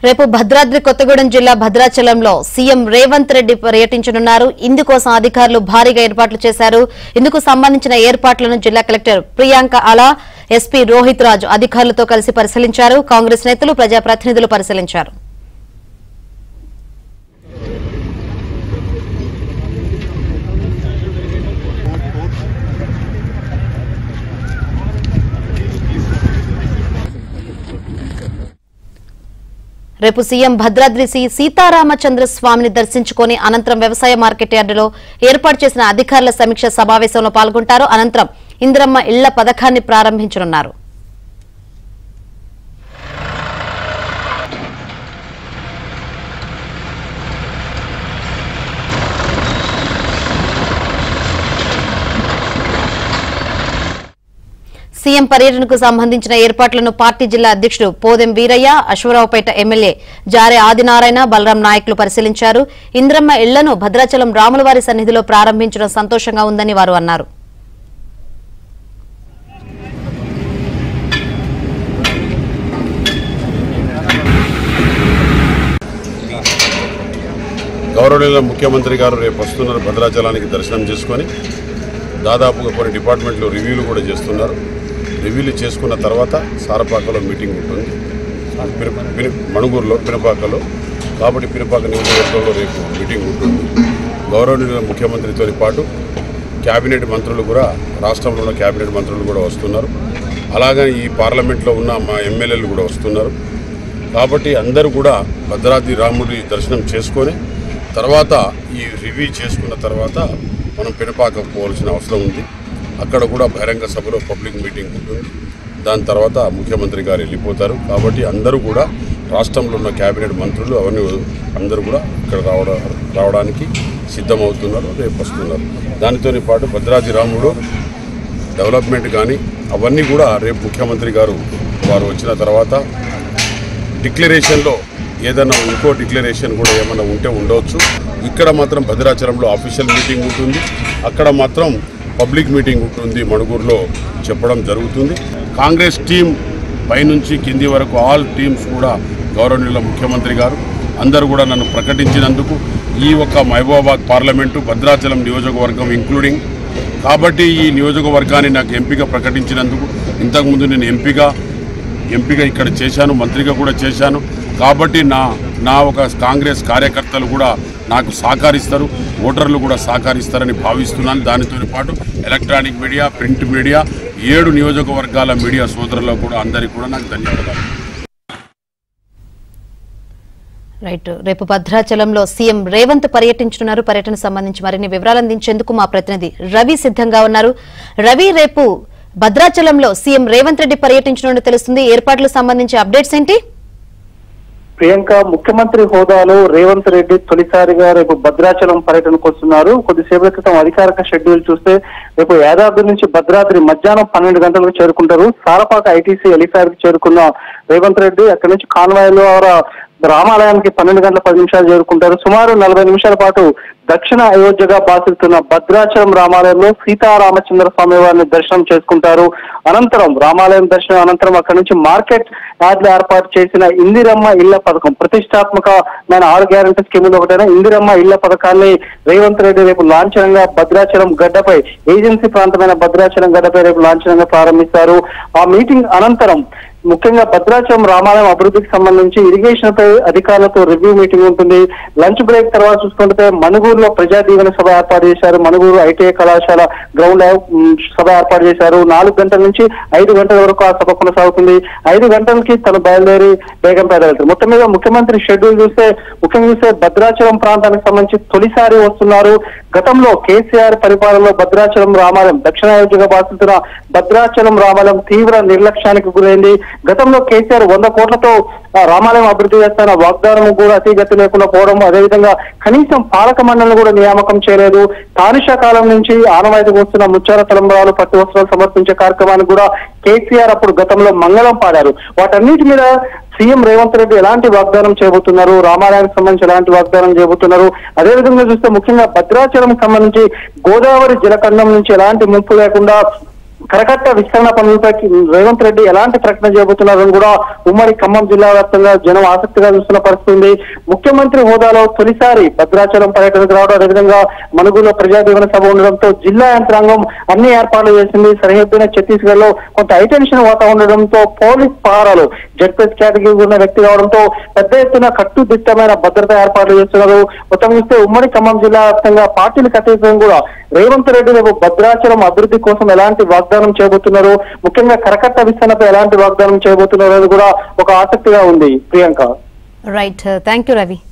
రేపు భద్రాద్రి కొత్తగూడెం జిల్లా భద్రాచలంలో సీఎం రేవంత్ రెడ్డి పర్యటించనున్నారు ఇందుకోసం అధికారులు భారీగా ఏర్పాట్లు చేశారు ఇందుకు సంబంధించిన ఏర్పాట్లను జిల్లా కలెక్టర్ ప్రియాంక అలా ఎస్పీ రోహిత్ రాజు అధికారులతో కలిసి పరిశీలించారు కాంగ్రెస్ నేతలు ప్రజాప్రతినిధులు పరిశీలించారు రేపు సీఎం భద్రాద్రి శ్రీ సీతారామచంద్ర స్వామిని దర్శించుకుని అనంతరం వ్యవసాయ మార్కెట్ యార్డులో ఏర్పాటు చేసిన అధికారుల సమీక్ష సమావేశంలో పాల్గొంటారు అనంతరం ఇందిరమ్మ ఇళ్ల పథకాన్ని ప్రారంభించనున్నారు సీఎం పర్యటనకు సంబంధించిన ఏర్పాట్లను పార్టీ జిల్లా అధ్యక్షుడు పోదెం వీరయ్య అశ్వరావుపేట ఎమ్మెల్యే జారే ఆదినారాయణ బలరాం నాయకులు పరిశీలించారు ఇంద్రమ్మ ఇళ్లను భద్రాచలం రాములవారి సన్నిధిలో ప్రారంభించడం సంతోషంగా ఉందని వారు అన్నారు గౌరవనీయుల ముఖ్యమంత్రి గారు రేపు వస్తున్నారు భద్రాచలానికి దర్శనం చేసుకొని దాదాపుగా కొన్ని డిపార్ట్మెంట్లు రివ్యూలు కూడా చేస్తున్నారు రివ్యూలు చేసుకున్న తర్వాత సారపాకలో మీటింగ్ ఉంటుంది పిన- పిన- మణుగూరులో పినపాకలో కాబట్టి పినపాక నియోజకవర్గంలో రేపు మీటింగ్ ఉంటుంది గౌరవనీయుల ముఖ్యమంత్రితో పాటు క్యాబినెట్ మంత్రులు కూడా రాష్ట్రంలో ఉన్న క్యాబినెట్ మంత్రులు కూడా వస్తున్నారు అలాగే ఈ పార్లమెంట్లో ఉన్న మా ఎమ్మెల్యేలు కూడా వస్తున్నారు కాబట్టి అందరూ కూడా భద్రాద్రి రాముడి దర్శనం చేసుకొని తర్వాత ఈ రివ్యూ చేసుకున్న తర్వాత మనం పినపాక పోవాల్సిన అవసరం ఉంది అక్కడ కూడా బహిరంగ సభలో పబ్లిక్ మీటింగ్ ఉంటుంది దాని తర్వాత ముఖ్యమంత్రి గారు వెళ్ళిపోతారు కాబట్టి అందరూ కూడా రాష్ట్రంలో ఉన్న కేబినెట్ మంత్రులు అవన్నీ అందరూ కూడా ఇక్కడ రావడం రావడానికి సిద్ధమవుతున్నారు రేపు వస్తున్నారు దానితో పాటు భద్రాద్రి రాముడు డెవలప్మెంట్ కానీ అవన్నీ కూడా రేపు ముఖ్యమంత్రి గారు వారు వచ్చిన తర్వాత డిక్లరేషన్లో ఏదైనా ఇంకో డిక్లరేషన్ కూడా ఏమైనా ఉంటే ఉండవచ్చు ఇక్కడ మాత్రం భద్రాచలంలో అఫీషియల్ మీటింగ్ ఉంటుంది అక్కడ మాత్రం పబ్లిక్ మీటింగ్ ఉంటుంది మణుగూరులో చెప్పడం జరుగుతుంది కాంగ్రెస్ టీం పైనుంచి కింది వరకు ఆల్ టీమ్స్ కూడా గౌరవనీయుల ముఖ్యమంత్రి గారు అందరూ కూడా నన్ను ప్రకటించినందుకు ఈ ఒక్క మహబూబాబాద్ పార్లమెంటు భద్రాచలం నియోజకవర్గం ఇంక్లూడింగ్ కాబట్టి ఈ నియోజకవర్గాన్ని నాకు ఎంపిక ప్రకటించినందుకు ఇంతకుముందు నేను ఎంపిక ఎంపిక ఇక్కడ చేశాను మంత్రిగా కూడా చేశాను కాబట్టి నా నా ఒక కాంగ్రెస్ కార్యకర్తలు కూడా నాకు సహకరిస్తారు ఓటర్లు కూడా సహకరిస్తారని భావిస్తున్నాను దానితో పాటు ఎలక్ట్రానిక్ మీడియా ప్రింట్ మీడియా ఏడు నియోజకవర్గాల మీడియా సోదరులకు కూడా అందరికీ కూడా నాకు ధన్యవాదాలు రైట్ రేపు భద్రాచలంలో సీఎం రేవంత్ పర్యటించనున్నారు పర్యటన సంబంధించి మరిన్ని వివరాలు అందించేందుకు మా ప్రతినిధి రవి సిద్ధంగా ఉన్నారు రవి రేపు భద్రాచలంలో సీఎం రేవంత్ రెడ్డి పర్యటించనున్నట్టు తెలుస్తుంది ఏర్పాట్లకు సంబంధించి అప్డేట్స్ ఏంటి ప్రియాంక ముఖ్యమంత్రి హోదాలో రేవంత్ రెడ్డి తొలిసారిగా రేపు భద్రాచలం పర్యటనకు వస్తున్నారు కొద్దిసేపటి క్రితం అధికారిక షెడ్యూల్ చూస్తే రేపు యాదాద్రి నుంచి భద్రాద్రి మధ్యాహ్నం పన్నెండు గంటలకు చేరుకుంటారు సారపాక ఐటీసీ ఎలిఫాడ్ కి చేరుకున్న రేవంత్ రెడ్డి అక్కడి నుంచి కాన్వాయ్లో రామాలయానికి పన్నెండు గంటల పది నిమిషాలు చేరుకుంటారు సుమారు నలభై నిమిషాల పాటు దక్షిణ అయోధ్యగా బాసిస్తున్న భద్రాచలం రామాలయంలో సీతారామచంద్ర స్వామి వారిని దర్శనం చేసుకుంటారు అనంతరం రామాలయం దర్శనం అనంతరం అక్కడి నుంచి మార్కెట్ యార్డ్లు ఏర్పాటు చేసిన ఇందిరమ్మ ఇళ్ల పథకం ప్రతిష్టాత్మకమైన ఆరు గ్యారంటీ స్కీములు ఒకటైన ఇందిరమ్మ ఇళ్ల పథకాన్ని రేవంత్ రెడ్డి రేపు లాంఛనంగా భద్రాచలం గడ్డపై ఏజెన్సీ ప్రాంతమైన భద్రాచలం గడ్డపై రేపు లాంఛనంగా ప్రారంభిస్తారు ఆ మీటింగ్ అనంతరం ముఖ్యంగా భద్రాచలం రామాలయం అభివృద్ధికి సంబంధించి ఇరిగేషన్ పై అధికారులతో రివ్యూ మీటింగ్ ఉంటుంది లంచ్ బ్రేక్ తర్వాత చూసుకుంటే మనుగూరులో ప్రజా దీవెన సభ ఏర్పాటు చేశారు మనుగూరు ఐటీఐ కళాశాల గ్రౌండ్ ఉమ్, సభ ఏర్పాటు చేశారు నాలుగు గంటల నుంచి ఐదు గంటల వరకు ఆ సభ కొనసాగుతుంది ఐదు గంటలకి తను బయలుదేరి బేగంపేట వెళ్తారు మొత్తం మీద ముఖ్యమంత్రి షెడ్యూల్ చూస్తే ముఖ్యంగా చూస్తే భద్రాచలం ప్రాంతానికి సంబంధించి తొలిసారి వస్తున్నారు గతంలో కేసీఆర్ పరిపాలనలో భద్రాచలం రామాలయం దక్షిణాయోధ్యగా బాధిస్తున్న భద్రాచలం రామాలయం తీవ్ర నిర్లక్ష్యానికి గురైంది గతంలో కేసీఆర్ వంద కోట్లతో ఆ, రామాలయం అభివృద్ధి చేస్తున్న వాగ్దానం కూడా అతిగతి లేకుండా పోవడం అదేవిధంగా కనీసం పాలక మండలిని కూడా నియామకం చేయలేదు తానిషా కాలం నుంచి ఆనవాయితీకి వస్తున్న ముచ్చార తలంబరాలు పట్టు వస్త్రాలు సమర్పించే కార్యక్రమానికి కూడా కేసీఆర్ అప్పుడు గతంలో మంగళం పాడారు వాటన్నిటి మీద సీఎం రేవంత్ రెడ్డి ఎలాంటి వాగ్దానం చేయబోతున్నారు రామాలయానికి సంబంధించి ఎలాంటి వాగ్దానం చేయబోతున్నారు అదేవిధంగా చూస్తే ముఖ్యంగా భద్రాచలం సంబంధించి గోదావరి జలకండం నుంచి ఎలాంటి ముప్పు లేకుండా కరకట్ట విస్తరణ పనులపై రేవంత్ రెడ్డి ఎలాంటి ప్రకటన చేయబోతున్నారని కూడా ఉమ్మడి ఖమ్మం జిల్లా వ్యాప్తంగా జనం ఆసక్తిగా చూస్తున్న పరిస్థితి ఉంది ముఖ్యమంత్రి హోదాలో తొలిసారి భద్రాచలం పర్యటనకు రావడం అదేవిధంగా మనుగులో ప్రజాదీవన సభ ఉండడంతో జిల్లా యంత్రాంగం అన్ని ఏర్పాట్లు చేసింది సరిహద్దున ఛత్తీస్గఢ్ లో కొంత హైటెన్షన్ వాతావరణం ఉండడంతో పోలీస్ పహారాలు జడ్పీఎస్ కేటగిరీ ఉన్న వ్యక్తి కావడంతో పెద్ద ఎత్తున కట్టుదిట్టమైన భద్రతా ఏర్పాట్లు చేస్తున్నారు మొత్తం చూస్తే ఉమ్మడి ఖమ్మం జిల్లా వ్యాప్తంగా పార్టీలకు అతీతంగా కూడా రేవంత్ రెడ్డి రేపు భద్రాచలం అభివృద్ధి కోసం ఎలాంటి వాగ్దానం చేయబోతున్నారు ముఖ్యంగా కరకట్ట విస్తరణపై ఎలాంటి వాగ్దానం చేయబోతున్నారు అనేది కూడా ఒక ఆసక్తిగా ఉంది Priyanka right thank you Ravi